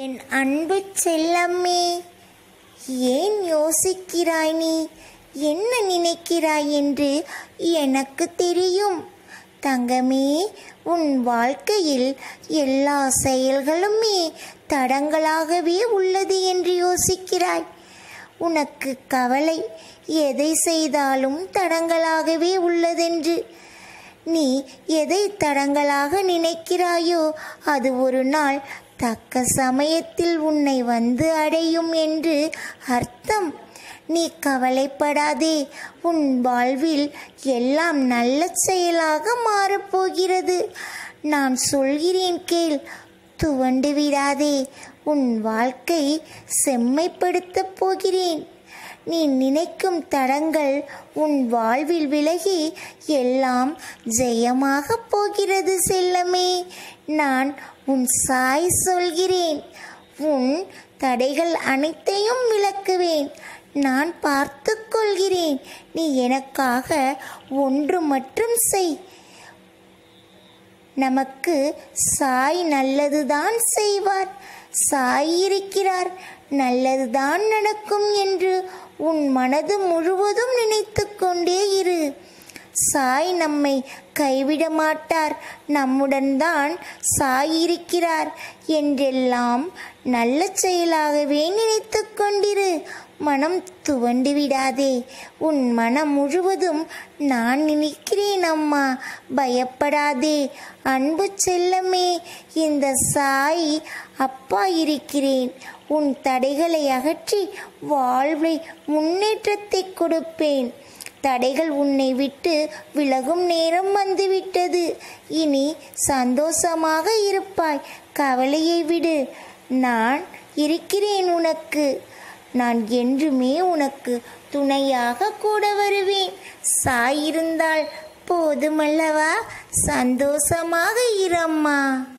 என் அன்பு செல்லம்மே ஏன் யோசிக்கிறாய் நீ என்ன நினைக்கிறாய் என்று எனக்கு தெரியும் தங்கமே உன் வாழ்க்கையில் எல்லா செயல்களுமே தடங்களாகவே உள்ளது என்று யோசிக்கிறாய் உனக்கு கவலை எதை செய்தாலும் தடங்களாகவே உள்ளதென்று நீ எதை தடங்களாக நினைக்கிறாயோ அது ஒரு நாள் தக்க சமயத்தில் உன்னை வந்து அடையும் என்று அர்த்தம் நீ கவலைப்படாதே உன் வாழ்வில் எல்லாம் நல்ல செயலாக மாறப்போகிறது நான் சொல்கிறேன் கேள் துவண்டு விடாதே உன் வாழ்க்கை செம்மைப்படுத்தப் போகிறேன் நீ நினைக்கும் தடங்கள் உன் வாழ்வில் விலகி எல்லாம் ஜெயமாக போகிறது செல்லமே நான் உன் சாய் சொல்கிறேன் உன் தடைகள் அனைத்தையும் விளக்குவேன் நான் பார்த்து கொள்கிறேன் நீ எனக்காக ஒன்று மட்டும் செய் நமக்கு சாய் நல்லதுதான் செய்வார் சாய் இருக்கிறார் நல்லதுதான் நடக்கும் என்று உன் மனது முழுவதும் நினைத்து கொண்டே இரு சாய் நம்மை கைவிட மாட்டார் நம்முடன் தான் சாய் இருக்கிறார் என்றெல்லாம் நல்ல செயலாகவே நினைத்து கொண்டிரு மனம் துவண்டு விடாதே உன் மனம் முழுவதும் நான் நினைக்கிறேன் அம்மா பயப்படாதே அன்பு செல்லமே இந்த சாய் அப்பா இருக்கிறேன் உன் தடைகளை அகற்றி வாழ்வை முன்னேற்றத்தை கொடுப்பேன் தடைகள் உன்னை விட்டு விலகும் நேரம் வந்துவிட்டது இனி சந்தோஷமாக இருப்பாய் கவலையை விடு நான் இருக்கிறேன் உனக்கு நான் என்றுமே உனக்கு துணையாக கூட வருவேன் சாயிருந்தால் போதுமல்லவா சந்தோஷமாக இரம்மா